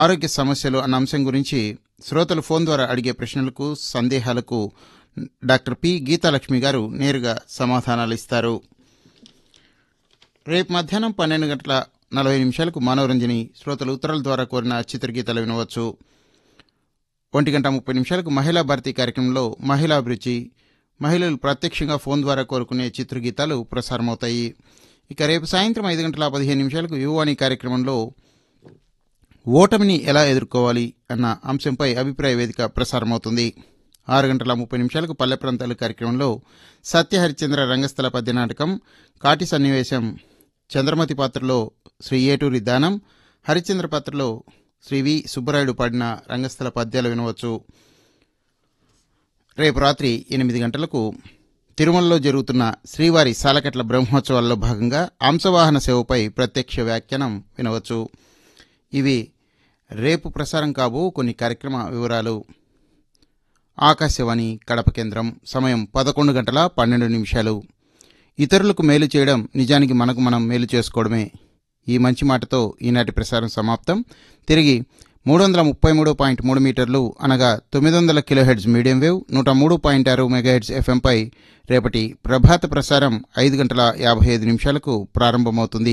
ఆరోగ్య సమస్యలు అన్న అంశం గురించి శ్రోతలు ఫోన్ ద్వారా అడిగే ప్రశ్నలకు సందేహాలకు డాక్టర్ పి గీతాలక్ష్మి గారు నేరుగా సమాధానాలు ఇస్తారు రేపు మధ్యాహ్నం పన్నెండు గంటల నలభై నిమిషాలకు మనోరంజని శ్రోతలు ఉత్తరాల ద్వారా కోరిన చిత్రగీతాలు వినవచ్చు ఒంటి గంట ముప్పై నిమిషాలకు మహిళా భారతి కార్యక్రమంలో మహిళా అభిరుచి మహిళలు ప్రత్యక్షంగా ఫోన్ ద్వారా కోరుకునే చిత్రగీతాలు ప్రసారమవుతాయి ఇక రేపు సాయంత్రం ఐదు గంటల పదిహేను నిమిషాలకు యువవాణి కార్యక్రమంలో ఓటమిని ఎలా ఎదుర్కోవాలి అన్న అంశంపై అభిప్రాయ వేదిక ప్రసారమవుతుంది ఆరు గంటల ముప్పై నిమిషాలకు పల్లె ప్రాంతాలు కార్యక్రమంలో సత్య హరిశ్చంద్ర రంగస్థల పద్య నాటకం కాటి సన్నివేశం చంద్రమతి పాత్రలో శ్రీ ఏటూరి దానం హరిశ్చంద్ర పాత్రలో శ్రీ వి సుబ్బరాయుడు పాడిన రంగస్థల పద్యాలు వినవచ్చు రేపు రాత్రి ఎనిమిది గంటలకు తిరుమలలో జరుగుతున్న శ్రీవారి సాలకట్ల బ్రహ్మోత్సవాల్లో భాగంగా అంశవాహన సేవపై ప్రత్యక్ష వ్యాఖ్యానం వినవచ్చు ఇవి రేపు ప్రసారం కాబో కొన్ని కార్యక్రమ వివరాలు ఆకాశవాణి కడప కేంద్రం సమయం పదకొండు గంటల పన్నెండు నిమిషాలు ఇతరులకు మేలు చేయడం నిజానికి మనకు మనం మేలు చేసుకోవడమే ఈ మంచి మాటతో ఈనాటి ప్రసారం సమాప్తం తిరిగి మూడు వందల ముప్పై మూడు పాయింట్ మూడు మీటర్లు అనగా తొమ్మిది వందల కిలోహెడ్జ్ మీడియం వేవ్ నూట మూడు పాయింట్ ఆరు మెగాహెడ్జ్ ఎఫ్ఎంపై రేపటి ప్రభాత ప్రసారం ఐదు గంటల యాభై ఐదు నిమిషాలకు ప్రారంభమవుతుంది